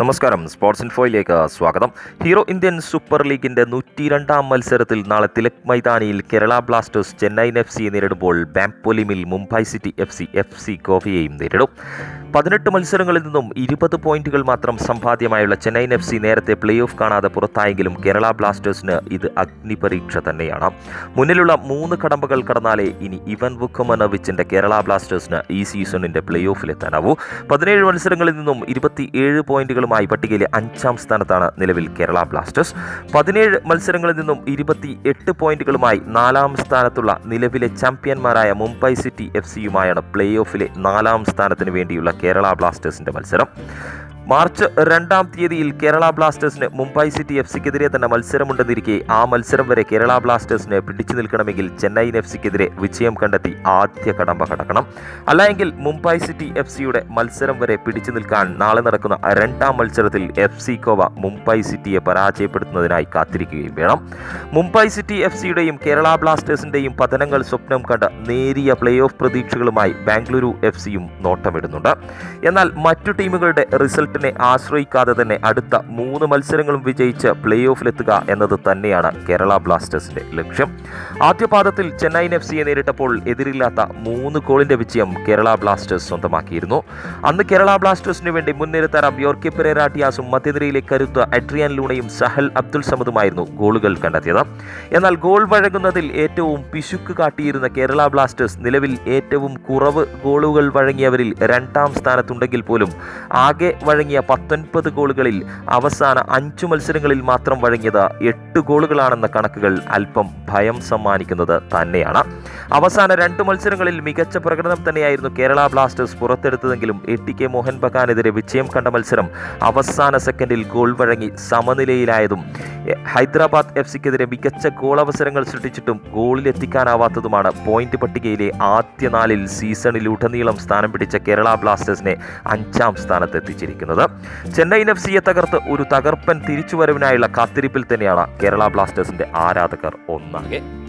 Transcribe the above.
നമസ്കാരം സ്പോർട്സ് ഇൻഫോയിലേക്ക് സ്വാഗതം hero Indian super ലീഗിന്റെ നൂറ്റി രണ്ടാം മത്സരത്തിൽ നാളെ തിലക് മൈതാനിയിൽ കേരള ബ്ലാസ്റ്റേഴ്സ് ചെന്നൈയിൻ എഫ് സിയെ നേരിടുമ്പോൾ ബാംപോലിമിൽ Mumbai city F C F C ഗോവയെയും നേരിടും പതിനെട്ട് മത്സരങ്ങളിൽ നിന്നും ഇരുപത് പോയിന്റുകൾ മാത്രം സമ്പാദ്യമായുള്ള ചെന്നൈയിൻ എഫ് സി നേരത്തെ പ്ലേ ഓഫ് കാണാതെ പുറത്തായെങ്കിലും കേരള ബ്ലാസ്റ്റേഴ്സിന് ഇത് അഗ്നിപരീക്ഷ തന്നെയാണ് മുന്നിലുള്ള മൂന്ന് കടമ്പകൾ കടന്നാലേ ഇനി ഇവൻ വുക്കമനവിച്ചിന്റെ കേരള ബ്ലാസ്റ്റേഴ്സിന് ഈ സീസണിന്റെ പ്ലേ ഓഫിലെത്താനാവൂ പതിനേഴ് മത്സരങ്ങളിൽ നിന്നും ഇരുപത്തിയേഴ് പോയിന്റുകളുമായി പട്ടികയിലെ അഞ്ചാം സ്ഥാനത്താണ് നിലവിൽ കേരള ബ്ലാസ്റ്റേഴ്സ് പതിനേഴ് മത്സരങ്ങളിൽ നിന്നും ഇരുപത്തി എട്ട് പോയിന്റുകളുമായി നാലാം സ്ഥാനത്തുള്ള നിലവിലെ ചാമ്പ്യന്മാരായ മുംബൈ സിറ്റി എഫ് സിയുമായാണ് പ്ലേ ഓഫിലെ നാലാം സ്ഥാനത്തിന് വേണ്ടിയുള്ള കേരള ബ്ലാസ്റ്റേഴ്സിന്റെ മത്സരം മാർച്ച് രണ്ടാം തീയതിയിൽ കേരള ബ്ലാസ്റ്റേഴ്സിന് മുംബൈ സിറ്റി എഫ് സിക്കെതിരെ തന്നെ മത്സരമുണ്ടെന്നിരിക്കെ ആ മത്സരം വരെ കേരള ബ്ലാസ്റ്റേഴ്സിന് പിടിച്ചു നിൽക്കണമെങ്കിൽ ചെന്നൈയിൻ എഫ് സിക്കെതിരെ വിജയം കണ്ടെത്തി ആദ്യ കടമ്പ കടക്കണം അല്ലായെങ്കിൽ മുംബൈ സിറ്റി എഫ് സിയുടെ മത്സരം വരെ പിടിച്ചു നിൽക്കാൻ നാളെ നടക്കുന്ന രണ്ടാം മത്സരത്തിൽ എഫ് സി കോവ മുംബൈ സിറ്റിയെ പരാജയപ്പെടുത്തുന്നതിനായി കാത്തിരിക്കുകയും വേണം മുംബൈ സിറ്റി എഫ് സിയുടെയും കേരള ബ്ലാസ്റ്റേഴ്സിന്റെയും പതനങ്ങൾ സ്വപ്നം കണ്ട് നേരിയ പ്ലേ ഓഫ് പ്രതീക്ഷകളുമായി ബാംഗ്ലൂരു എഫ് സിയും നോട്ടമിടുന്നുണ്ട് എന്നാൽ മറ്റു ടീമുകളുടെ റിസൾട്ടിനെ ആശ്രയിക്കാതെ തന്നെ അടുത്ത മൂന്ന് മത്സരങ്ങളും വിജയിച്ച് പ്ലേ ഓഫിലെത്തുക എന്നത് തന്നെയാണ് കേരള ബ്ലാസ്റ്റേഴ്സിന്റെ ലക്ഷ്യം ആദ്യപാദത്തിൽ ചെന്നൈയിൻ എഫ് സിയെ നേരിട്ടപ്പോൾ എതിരില്ലാത്ത മൂന്ന് ഗോളിന്റെ വിജയം കേരള ബ്ലാസ്റ്റേഴ്സ് സ്വന്തമാക്കിയിരുന്നു അന്ന് കേരള ബ്ലാസ്റ്റേഴ്സിന് വേണ്ടി മുൻനിര താരം യോർക്കി പെരേരാട്ടിയാസും മധ്യനിരയിലെ കരുത്ത അഡ്രിയാൻ ലൂണയും സഹൽ അബ്ദുൾ സമദുമായിരുന്നു ഗോളുകൾ കണ്ടെത്തിയത് എന്നാൽ ഗോൾ വഴങ്ങുന്നതിൽ ഏറ്റവും പിശുക്ക് കാട്ടിയിരുന്ന കേരള ബ്ലാസ്റ്റേഴ്സ് നിലവിൽ ഏറ്റവും കുറവ് ഗോളുകൾ വഴങ്ങിയവരിൽ രണ്ടാം സ്ഥാനത്തുണ്ടെങ്കിൽ പോലും ആകെ വഴങ്ങിയ പത്തൊൻപത് ഗോളുകളിൽ അവസാന അഞ്ചു മത്സരങ്ങളിൽ മാത്രം വഴങ്ങിയത് എട്ട് ഗോളുകളാണെന്ന കണക്കുകൾ അല്പം ഭയം സമ്മാനിക്കുന്നത് തന്നെയാണ് അവസാന രണ്ട് മത്സരങ്ങളിൽ മികച്ച പ്രകടനം തന്നെയായിരുന്നു കേരള ബ്ലാസ്റ്റേഴ്സ് പുറത്തെടുത്തതെങ്കിലും എ ടി കെ മോഹൻ ബഗാനെതിരെ വിജയം കണ്ട മത്സരം അവസാന സെക്കൻഡിൽ ഗോൾ വഴങ്ങി സമനിലയിലായതും എ- ഹൈദരാബാദ് എഫ് സിക്കെതിരെ മികച്ച ഗോൾ അവസരങ്ങൾ സൃഷ്ടിച്ചിട്ടും ഗോളിലെത്തിക്കാനാവാത്തതുമാണ് പോയിന്റ് പട്ടികയിലെ ആദ്യ നാലിൽ സീസണിലുടനീളം സ്ഥാനം പിടിച്ച കേരള ബ്ലാസ്റ്റേഴ്സിനെ അഞ്ചാം സ്ഥാനത്തെത്തിച്ചിരിക്കുന്നത് ചെന്നൈയിൻ എഫ് സിയെ തകർത്ത് ഒരു തകർപ്പൻ തിരിച്ചുവരവിനായുള്ള കാത്തിരിപ്പിൽ തന്നെയാണ് കേരള ബ്ലാസ്റ്റേഴ്സിന്റെ ആരാധകർ ഒന്നാകെ